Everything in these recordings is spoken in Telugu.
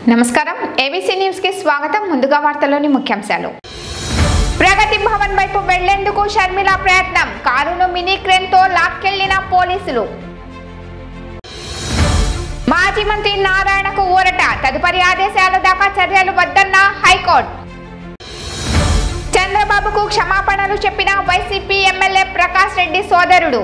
నమస్కారం ఏబీసీ న్యూస్ కి స్వాగతం ముందుగా వార్తలోని ముఖ్యాంశాలు ప్రగతి భవన్ వైపు వెళ్లేందుకు షర్మిల ప్రయత్నం కారును మినీ క్రేన్ తో లాక్కెళ్లిన పోలీసులు మాజీ మంత్రి నారాయణకు ఊరట తదుపరి ఆదేశాల దాకా చర్యలు వద్దన్న హైకోర్టు చంద్రబాబుకు క్షమాపణలు చెప్పిన వైసీపీ ఎమ్మెల్యే ప్రకాష్ రెడ్డి సోదరుడు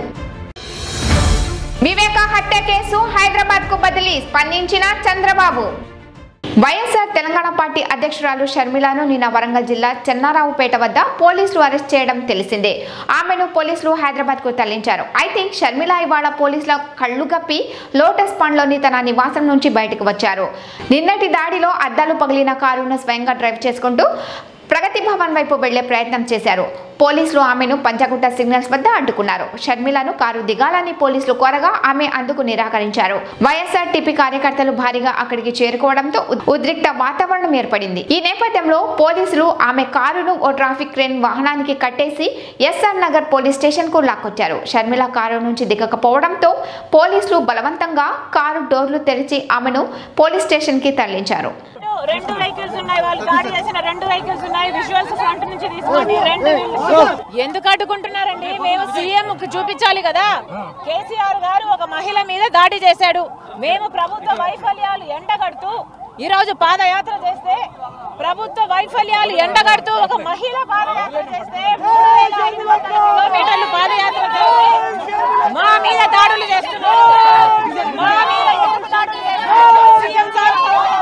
వివేక హత్య కేసు హైదరాబాద్ కు బదిలీ స్పందించిన చంద్రబాబు వైఎస్ఆర్ తెలంగాణ పార్టీ అధ్యక్షురాలు షర్మిలను నిన్న వరంగల్ జిల్లా చెన్నారావుపేట వద్ద పోలీసులు అరెస్ట్ చేయడం తెలిసిందే ఆమెను పోలీసులు హైదరాబాద్ కు తరలించారు అయితే షర్మిల ఇవాళ పోలీసుల కళ్ళు గప్పి లోటస్ పండ్లోని తన నివాసం నుంచి బయటకు వచ్చారు నిన్నటి దాడిలో అద్దాలు పగిలిన కారును స్వయంగా డ్రైవ్ చేసుకుంటూ ప్రగతి భవన్ వైపు వెళ్లే ప్రయత్నం చేశారు పోలీసులు ఆమెను పంచగుట్ట సిగ్నల్స్ వద్ద అడ్డుకున్నారు షర్మిలను కారు దిగాలని పోలీసులు కోరగా ఆమె అందుకు నిరాకరించారు వైఎస్ఆర్ టీపీ కార్యకర్తలు భారీగా అక్కడికి చేరుకోవడంతో ఉద్- ఉద్రిక్త వాతావరణం ఏర్పడింది ఈ నేపథ్యంలో పోలీసులు ఆమె కారును ఓ ట్రాఫిక్ క్రేన్ వాహనానికి కట్టేసి ఎస్ఆర్ నగర్ పోలీస్ స్టేషన్ కు లాక్కొచ్చారు షర్మిల కారు నుంచి దిగకపోవడంతో పోలీసులు బలవంతంగా కారు డోర్లు తెరిచి ఆమెను పోలీస్ స్టేషన్ కి తరలించారు రెండు వెహికల్స్ ఉన్నాయి వాళ్ళు దాడి చేసిన రెండు వెహికల్స్ ఉన్నాయి విజువల్స్ ఫ్రంట్ నుంచి తీసుకోండి రెండు ఎందుకు అడ్డుకుంటున్నారండి మేము సీఎం కు చూపించాలి కదా కేసీఆర్ గారు ఒక మహిళ మీద దాడి చేశాడు మేము ప్రభుత్వ వైఫల్యాలు ఎండగడుతూ ఈ రోజు పాదయాత్ర చేస్తే ప్రభుత్వ వైఫల్యాలు ఎండగడుతూ ఒక మహిళ పాదయాత్ర చేస్తే మూడు వేల ఐదు వందల కిలోమీటర్లు పాదయాత్ర చేస్తే మా మీద దాడులు చేస్తున్నారు మా మీద ఎందుకు దాడులు చేస్తున్నారు సీఎం సార్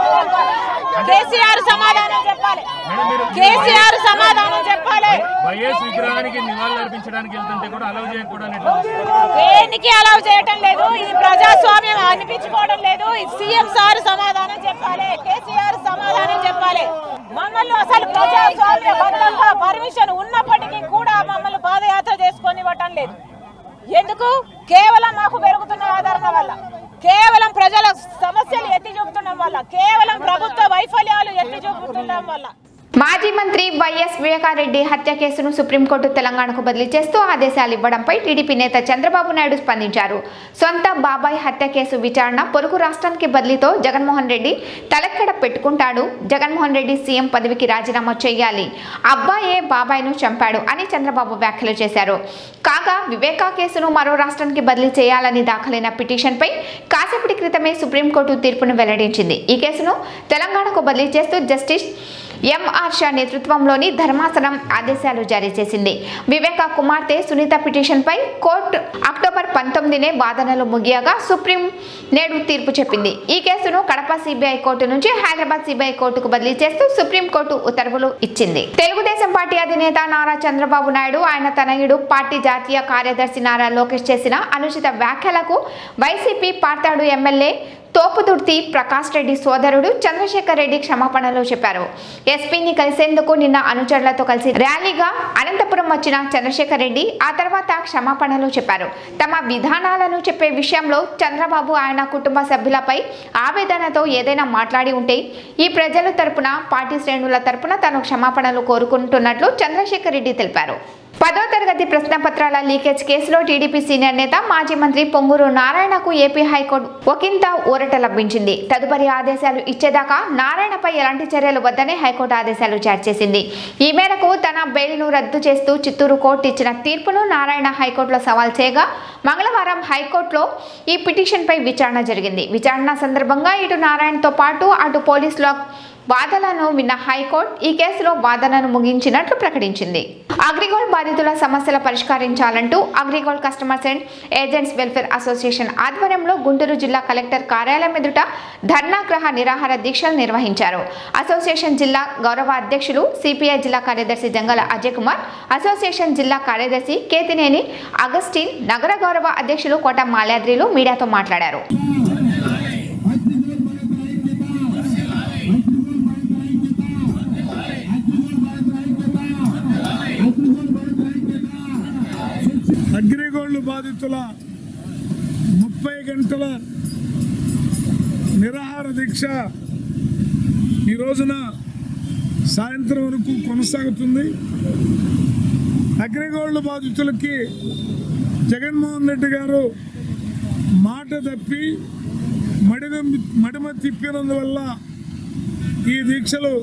కేసీఆర్ సమాధానం చెప్పాలి కేసీఆర్ సమాధానం చెప్పాలి వైఎస్ విగ్రహానికి నివాళులు అర్పించడానికి వెళ్తుంటే కూడా అలౌ చేయకూడదు ఎట్లా దేనికి అలౌ చేయటం లేదు ఇది ప్రజాస్వామ్యం అనిపించుకోవడం లేదు ఇది సీఎం సార్ సమాధానం చెప్పాలి కేసీఆర్ సమాధానం చెప్పాలి మమ్మల్ని అసలు ప్రజాస్వామ్య బద్దంగా పర్మిషన్ ఉన్నప్పటికీ కూడా మమ్మల్ని పాదయాత్ర చేసుకొని ఇవ్వటం లేదు ఎందుకు కేవలం మాకు పెరుగుతున్న ఆదరణ వల్ల కేవలం ప్రజల సమస్యలు ఎత్తి చూపుతుండడం వల్ల కేవలం ప్రభుత్వ వైఫల్యాలు ఎత్తి చూపుతుండడం వల్ల మాజీ మంత్రి వైఎస్ వివేకారెడ్డి హత్య కేసును సుప్రీంకోర్టు తెలంగాణకు బదిలీ చేస్తూ ఆదేశాలు ఇవ్వడంపై టీడీపీ నేత చంద్రబాబు నాయుడు స్పందించారు సొంత బాబాయ్ హత్య కేసు విచారణ పొరుగు రాష్ట్రానికి బదిలీతో జగన్మోహన్ రెడ్డి తలెక్కడ పెట్టుకుంటాడు జగన్మోహన్ రెడ్డి సీఎం పదవికి రాజీనామా చేయాలి అబ్బాయే బాబాయ్ను చంపాడు అని చంద్రబాబు వ్యాఖ్యలు చేశారు కాగా వివేకా కేసును మరో రాష్ట్రానికి బదిలీ చేయాలని దాఖలైన పిటిషన్పై కాసేపటి క్రితమే సుప్రీంకోర్టు తీర్పును వెల్లడించింది ఈ కేసును తెలంగాణకు బదిలీ చేస్తూ జస్టిస్ ఎంఆర్ షా నేతృత్వంలోని ధర్మాసనం ఆదేశాలు జారీ చేసింది వివేక కుమార్తె సునీత పిటిషన్పై కోర్టు అక్టోబర్ పంతొమ్మిదినే వాదనలు ముగియగా సుప్రీం నేడు తీర్పు చెప్పింది ఈ కేసును కడప సిబిఐ కోర్టు నుంచి హైదరాబాద్ సిబిఐ కోర్టుకు బదిలీ చేస్తూ సుప్రీం కోర్టు ఉత్తర్వులు ఇచ్చింది తెలుగుదేశం పార్టీ అధినేత నారా చంద్రబాబు నాయుడు ఆయన తనయుడు పార్టీ జాతీయ కార్యదర్శి నారా లోకేష్ చేసిన అనుచిత వ్యాఖ్యలకు వైసీపీ పార్తాడు ఎమ్మెల్యే తోపుదుర్తి ప్రకాష్ రెడ్డి సోదరుడు చంద్రశేఖర్ రెడ్డి క్షమాపణలు చెప్పారు ఎస్పీని కలిసేందుకు నిన్న అనుచరులతో కలిసి ర్యాలీగా అనంతపురం వచ్చిన చంద్రశేఖర్ రెడ్డి ఆ తర్వాత క్షమాపణలు చెప్పారు తమ విధానాలను చెప్పే విషయంలో చంద్రబాబు ఆయన కుటుంబ సభ్యులపై ఆవేదనతో ఏదైనా మాట్లాడి ఉంటే ఈ ప్రజల తరపున పార్టీ శ్రేణుల తరపున తాను క్షమాపణలు కోరుకుంటున్నట్లు చంద్రశేఖర్ రెడ్డి తెలిపారు పదో తరగతి ప్రశ్నపత్రాల లీకేజ్ కేసులో టీడీపీ సీనియర్ నేత మాజీ మంత్రి పొంగూరు నారాయణకు ఏపీ హైకోర్టు ఒకంత ఊరట లభించింది తదుపరి ఆదేశాలు ఇచ్చేదాకా నారాయణపై ఎలాంటి చర్యలు వద్దనే హైకోర్టు ఆదేశాలు జారీ చేసింది ఈ మేరకు తన బెయిల్ను రద్దు చేస్తూ చిత్తూరు కోర్టు ఇచ్చిన తీర్పును నారాయణ హైకోర్టులో సవాల్ చేయగా మంగళవారం హైకోర్టులో ఈ పిటిషన్పై విచారణ జరిగింది విచారణ సందర్భంగా ఇటు నారాయణతో పాటు అటు పోలీసుల వాదనను విన్న హైకోర్టు ఈ కేసులో వాదనను ముగించినట్లు ప్రకటించింది అగ్రిగోల్డ్ బాధితుల సమస్యల పరిష్కరించాలంటూ AgriGold customers and agents welfare association ఆధ్వర్యంలో గుంటూరు జిల్లా కలెక్టర్ కార్యాలయం ఎదుట ధర్నాగ్రహ నిరాహార దీక్షలు నిర్వహించారు అసోసియేషన్ జిల్లా గౌరవ అధ్యక్షులు సిపిఐ జిల్లా కార్యదర్శి జంగల అజయ్ కుమార్ అసోసియేషన్ జిల్లా కార్యదర్శి కేతినేని అగస్టిన్ నగర గౌరవ అధ్యక్షులు కోట మాల్యాద్రిలు మీడియాతో మాట్లాడారు అగ్రిగోల్డ్ బాధితుల ముప్పై గంటల నిరాహార దీక్ష ఈ రోజున సాయంత్రం వరకు కొనసాగుతుంది అగ్రిగోల్డ్ బాధితులకి జగన్మోహన్ రెడ్డి గారు మాట తప్పి మడిమ మడిమ తిప్పినందువల్ల ఈ దీక్షలు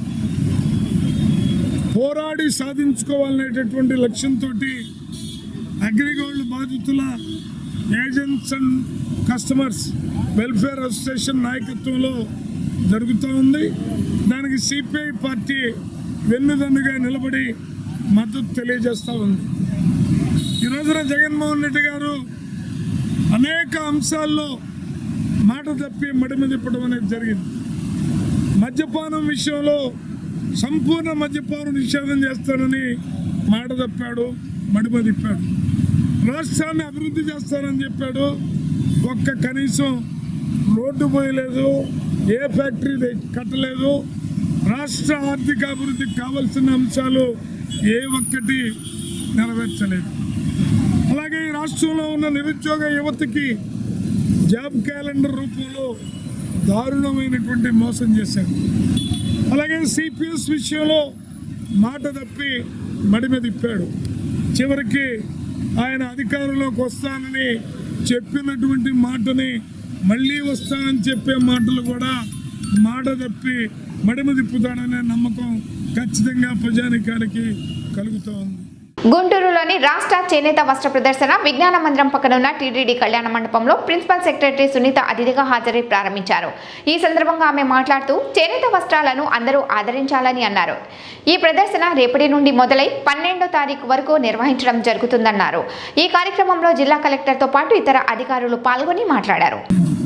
పోరాడి సాధించుకోవాలనేటటువంటి లక్ష్యంతో అగ్రిగోల్డ్ బాధితుల agents and customers welfare association నాయకత్వంలో జరుగుతూ ఉంది దానికి సిపిఐ పార్టీ వెన్నుదన్నుగా నిలబడి మద్దతు తెలియజేస్తూ ఉంది ఈ రోజున జగన్మోహన్ రెడ్డి గారు అనేక అంశాల్లో మాట తప్పి మడిమ తిప్పడం అనేది జరిగింది మద్యపానం విషయంలో సంపూర్ణ మద్యపానం నిషేధం చేస్తానని మాట తప్పాడు మడిమ తిప్పాడు రాష్ట్రాన్ని అభివృద్ధి చేస్తానని చెప్పాడు ఒక్క కనీసం రోడ్డు పోయలేదు ఏ ఫ్యాక్టరీ తె- కట్టలేదు రాష్ట్ర ఆర్థిక అభివృద్ధికి కావలసిన అంశాలు ఏ ఒక్కటి నెరవేర్చలేదు అలాగే ఈ రాష్ట్రంలో ఉన్న నిరుద్యోగ యువతకి జాబ్ క్యాలెండర్ రూపంలో దారుణమైనటువంటి మోసం చేశారు అలాగే సిపిఎస్ విషయంలో మాట తప్పి మడిమ తిప్పాడు చివరికి ఆయన అధికారంలోకి వస్తానని చెప్పినటువంటి మాటని మళ్ళీ వస్తానని చెప్పే మాటలు కూడా మాట తప్పి మడిమ తిప్పుతాడనే నమ్మకం ఖచ్చితంగా ప్రజానికానికి కలుగుతూ ఉంది గుంటూరులోని రాష్ట్ర చేనేత వస్త్ర ప్రదర్శన విజ్ఞాన మందిరం పక్కన ఉన్న టీటీడీ కళ్యాణ మండపంలో ప్రిన్సిపల్ సెక్రటరీ సునీత అతిథిగా హాజరై ప్రారంభించారు ఈ సందర్భంగా ఆమె మాట్లాడుతూ చేనేత వస్త్రాలను అందరూ ఆదరించాలని అన్నారు ఈ ప్రదర్శన రేపటి నుండి మొదలై పన్నెండో తారీఖు వరకు నిర్వహించడం జరుగుతుందన్నారు ఈ కార్యక్రమంలో జిల్లా కలెక్టర్తో పాటు ఇతర అధికారులు పాల్గొని మాట్లాడారు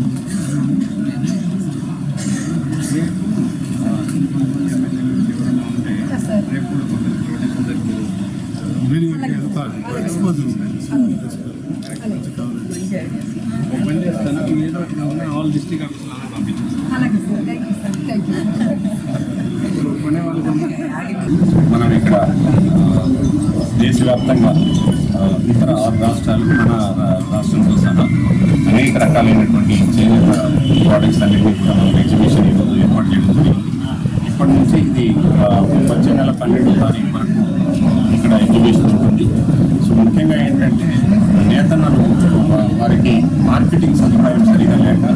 ఆల్ డిస్ట్రిక్ట్ ఆఫీసులు పంపించారు అలాగే sir thank you sir thank you మనం ఇక్కడ ఆ, దేశవ్యాప్తంగా ఆ, ఇతర ఆరు రాష్ట్రాలు మన రా- రాష్ట్రంతో సహా అనేక రకాలైనటువంటి చేనేత ప్రోడక్ట్స్ అన్నింటినీ కూడా మనం ఎగ్జిబిషన్ ఈరోజు ఏర్పాటు చేయడం జరిగింది ఇప్పటి నుంచి ఇది ఆ, వచ్చే నెల పన్నెండో తారీఖు వరకు ఇక్కడ ఎగ్జిబిషన్ ఉంటుంది సో ముఖ్యంగా ఏంటంటే నేతన్నలు వా- వారికి మార్కెటింగ్ సదుపాయం సరిగా లేక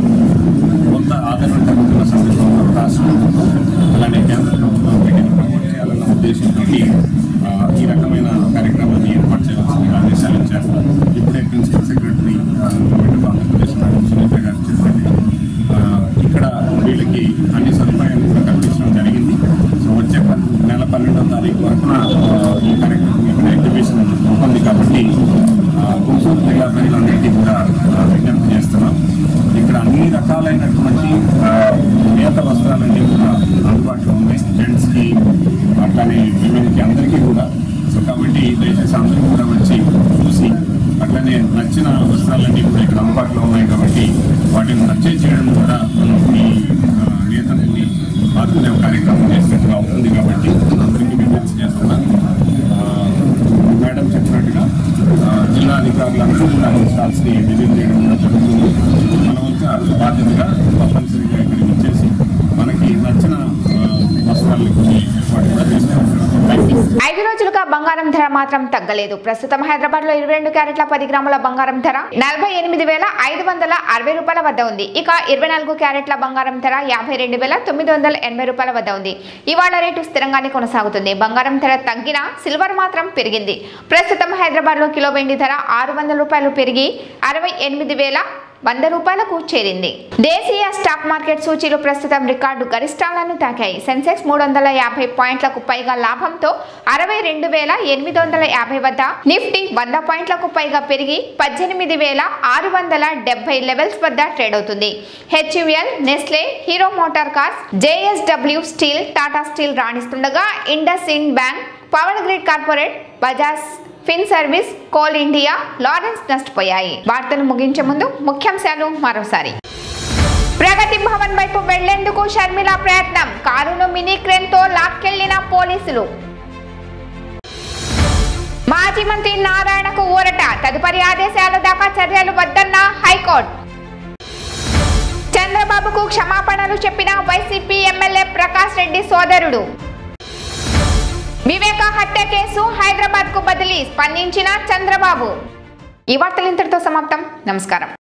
కొంత ఆదరణ తగ్గుతున్న సందర్భంలో రాష్ట్ర ప్రభుత్వం అలానే కేంద్ర ప్రభుత్వం వీటిని ప్రమోట్ చేయాలన్న ఉద్దేశంతో ఆ, ఈ రకమైన కార్యక్రమాన్ని ఏర్పాటు చేయాల్సిందిగా ఆదేశాలు ఇచ్చారు ఇప్పుడే principal secretary government of Andhra Pradesh madam Sunitha గారు చెప్పినట్టుగా ఆ, ఇక్కడ వీళ్ళకి అన్ని సదుపాయాలు కూడా కల్పించడం జరిగింది సో వచ్చే పన్- నెల పన్నెండవ తారీఖు వరకున ఆ, ఈ కార్యక్రమం ఇక్కడ ఎగ్జిబిషన్ ఉంటుంది కాబట్టి ఆ, గుంటూరు జిల్లా ప్రజలందరికీ కూడా ఆ, విజ్ఞప్తి చేస్తున్నాం ఇక్కడ అన్ని రకాలైనటువంటి ఆ, నేత వస్త్రాలన్నీ కూడా అందుబాటులో ఉన్నాయి జెంట్స్కి అట్లానే విమెన్కి అందరికీ కూడా సో కాబట్టి దయచేసి అందరూ కూడా వచ్చి చూసి అట్లనే నచ్చిన వస్త్రాలన్నీ కూడా ఇక్కడ అందుబాటులో ఉన్నాయి కాబట్టి వాటిని పర్చేజ్ చేయడం ద్వారా మనం ఈ ఆ, నేతలని ఆదుకునే కార్యక్రమం చేసినట్టుగా అవుతుంది కాబట్టి అందరికీ విజ్ఞప్తి చేస్తున్నాను ఆ, మేడం చెప్పినట్టుగా ఆ, జిల్లా అధికారులందరూ కూడా స్టాల్స్ని విజిట్ చేయడం కూడా జరుగుతుంది మన వంతు బాధ్యతగా తప్పనిసరిగా ఇక్కడికి వచ్చేసి మనకి నచ్చిన ఆ, వస్త్రాలను కొన్ని ఏర్పాటు కూడా చేస్తాం థ్యాంక్ యూ ఐదు రోజులుగా బంగారం ధర మాత్రం తగ్గలేదు ప్రస్తుతం హైదరాబాద్ లో ఇరవై రెండు క్యారెట్ల పది గ్రాముల బంగారం ధర నలభై ఎనిమిది వేల ఐదు వందల అరవై రూపాయల వద్ద ఉంది ఇక ఇరవై నాలుగు క్యారెట్ల బంగారం ధర యాభై రెండు వేల తొమ్మిది వందల ఎనభై రూపాయల వద్ద ఉంది ఇవాళ రేటు స్థిరంగానే కొనసాగుతుంది బంగారం ధర తగ్గినా సిల్వర్ మాత్రం పెరిగింది ప్రస్తుతం హైదరాబాద్ లో కిలో వెండి ధర ఆరు వందల రూపాయలు పెరిగి అరవై ఎనిమిది వేల వంద రూపాయలకు చేరింది దేశీయ స్టాక్ మార్కెట్ సూచీలు ప్రస్తుతం రికార్డు గరిష్టాలను తాకాయి సెన్సెక్స్ మూడు వందల యాభై పాయింట్లకు పైగా లాభంతో అరవై రెండు వేల ఎనిమిది వందల యాభై వద్ద నిఫ్టీ వంద పాయింట్లకు పైగా పెరిగి పద్దెనిమిది వేల ఆరు వందల డెబ్బై లెవెల్స్ వద్ద ట్రేడ్ అవుతుంది HUL Nestle Hero motor cars JSW steel Tata steel రాణిస్తుండగా IndusInd bank power grid corporate Bajaj fin service coal India లారెన్స్ నష్టపోయాయి వార్తలు ముగించే ముందు ముఖ్యాంశాలు మరోసారి ప్రగతి భవన్ వైపు వెళ్లేందుకు షర్మిల ప్రయత్నం కారును మినీ క్రేన్ తో లాక్కెళ్లిన పోలీసులు మాజీ మంత్రి నారాయణకు ఊరట తదుపరి ఆదేశాల దాకా చర్యలు వద్దన్న హైకోర్టు చంద్రబాబుకు క్షమాపణలు చెప్పిన వైసీపీ ఎమ్మెల్యే ప్రకాష్ రెడ్డి సోదరుడు వివేక హత్య కేసు హైదరాబాద్ కు బదిలీ స్పందించిన చంద్రబాబు ఈ వార్తలు ఇంతటితో సమాప్తం నమస్కారం